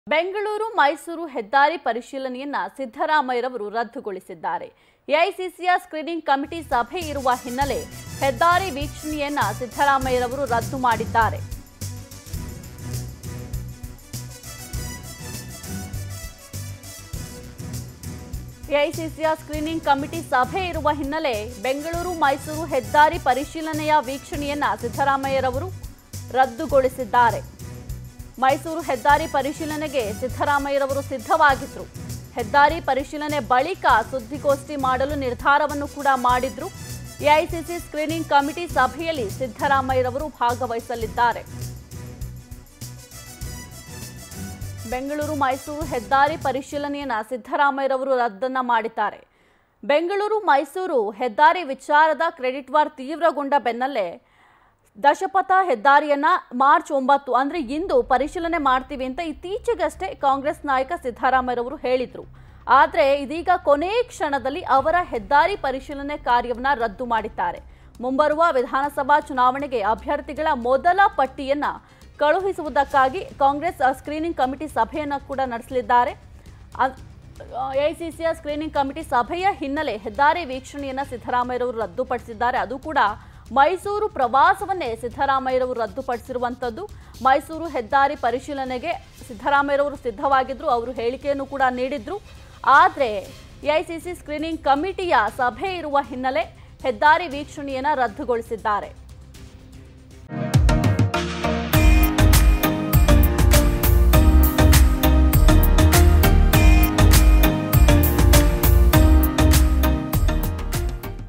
ಬೆಂಗಳೂರು ಮೈಸೂರು ಹೆದ್ದಾರಿ ಪರಿಶೀಲನೆಯನ್ನ ಸಿದ್ದರಾಮಯ್ಯರವರು ರದ್ದುಗೊಳಿಸಿದ್ದಾರೆ ಎಐಸಿಸಿಯ screening committee ಸಭೆ ಇರುವ ಹಿನ್ನೆಲೆ ಹೆದ್ದಾರಿ ವೀಕ್ಷಣೆಯನ್ನ ಸಿದ್ದರಾಮಯ್ಯರವರು ರದ್ದು ಮಾಡಿದ್ದಾರೆ ಎಐಸಿಸಿಯ ಸ್ಕ್ರೀನಿಂಗ್ ಕಮಿಟಿ ಸಭೆ ಇರುವ ಹಿನ್ನೆಲೆ ಬೆಂಗಳೂರು ಮೈಸೂರು ಹೆದ್ದಾರಿ ಪರಿಶೀಲನೆಯ ವೀಕ್ಷಣೆಯನ್ನ ಸಿದ್ದರಾಮಯ್ಯರವರು ರದ್ದುಗೊಳಿಸಿದ್ದಾರೆ ಮೈಸೂರು ಹೆದ್ದಾರಿ ಪರಿಶೀಲನೆಗೆ ಸಿದ್ದರಾಮಯ್ಯರವರು ಸಿದ್ಧವಾಗಿದ್ರು ಹೆದ್ದಾರಿ ಪರಿಶೀಲನೆ ಬಳಿಕ ಸುದ್ದಿಗೋಷ್ಠಿ ಮಾಡಲು ನಿರ್ಧಾರವನ್ನು ಕೂಡ ಮಾಡಿದ್ರು ಎಐಸಿಸಿ ಸ್ಕ್ರೀನಿಂಗ್ ಕಮಿಟಿ ಸಭೆಯಲ್ಲಿ ಸಿದ್ದರಾಮಯ್ಯರವರು ಭಾಗವಹಿಸಲಿದ್ದಾರೆ ಬೆಂಗಳೂರು ಮೈಸೂರು ಹೆದ್ದಾರಿ ಪರಿಶೀಲನೆಯನ್ನ ಸಿದ್ದರಾಮಯ್ಯರವರು ರದ್ದನ್ನ ಮಾಡಿದ್ದಾರೆ ಬೆಂಗಳೂರು ಮೈಸೂರು ಹೆದ್ದಾರಿ ವಿಚಾರದ ಕ್ರೆಡಿಟ್ ವಾರ್ ತೀವ್ರಗೊಂಡ ಬೆನ್ನಲ್ಲೇ ದಶಪಥ ಹೆದ್ದಾರಿಯನ್ನ ಮಾರ್ಚ್ ಒಂಬತ್ತು ಅಂದ್ರೆ ಇಂದು ಪರಿಶೀಲನೆ ಮಾಡ್ತೀವಿ ಅಂತ ಇತ್ತೀಚೆಗಷ್ಟೇ ಕಾಂಗ್ರೆಸ್ ನಾಯಕ ಸಿದ್ದರಾಮಯ್ಯರವರು ಹೇಳಿದ್ರು ಆದ್ರೆ ಇದೀಗ ಕೊನೆ ಕ್ಷಣದಲ್ಲಿ ಅವರ ಹೆದ್ದಾರಿ ಪರಿಶೀಲನೆ ಕಾರ್ಯವನ್ನ ರದ್ದು ಮಾಡಿದ್ದಾರೆ ಮುಂಬರುವ ವಿಧಾನಸಭಾ ಚುನಾವಣೆಗೆ ಅಭ್ಯರ್ಥಿಗಳ ಮೊದಲ ಪಟ್ಟಿಯನ್ನ ಕಳುಹಿಸುವುದಕ್ಕಾಗಿ ಕಾಂಗ್ರೆಸ್ ಅ, ಸ್ಕ್ರೀನಿಂಗ್ ಕಮಿಟಿ ಸಭೆಯನ್ನು ಕೂಡ ನಡೆಸಲಿದ್ದಾರೆ ಎಐಸಿಸಿಯ ಸ್ಕ್ರೀನಿಂಗ್ ಕಮಿಟಿ ಸಭೆಯ ಹಿನ್ನೆಲೆ ಹೆದ್ದಾರಿ ವೀಕ್ಷಣೆಯನ್ನ ಸಿದ್ದರಾಮಯ್ಯರವರು ರದ್ದುಪಡಿಸಿದ್ದಾರೆ ಅದು ಕೂಡ ಮೈಸೂರು ಪ್ರವಾಸವನ್ನೇ ಸಿದ್ದರಾಮಯ್ಯರವರು ರದ್ದುಪಡಿಸಿರುವಂಥದ್ದು ಮೈಸೂರು ಹೆದ್ದಾರಿ ಪರಿಶೀಲನೆಗೆ ಸಿದ್ದರಾಮಯ್ಯರವರು ಸಿದ್ಧವಾಗಿದ್ರು ಅವರು ಹೇಳಿಕೆಯನ್ನು ಕೂಡ ನೀಡಿದ್ರು ಆದರೆ ಎಐಸಿಸಿ ಸ್ಕ್ರೀನಿಂಗ್ ಕಮಿಟಿಯ ಸಭೆ ಇರುವ ಹಿನ್ನೆಲೆ ಹೆದ್ದಾರಿ ವೀಕ್ಷಣೆಯನ್ನ ರದ್ದುಗೊಳಿಸಿದ್ದಾರೆ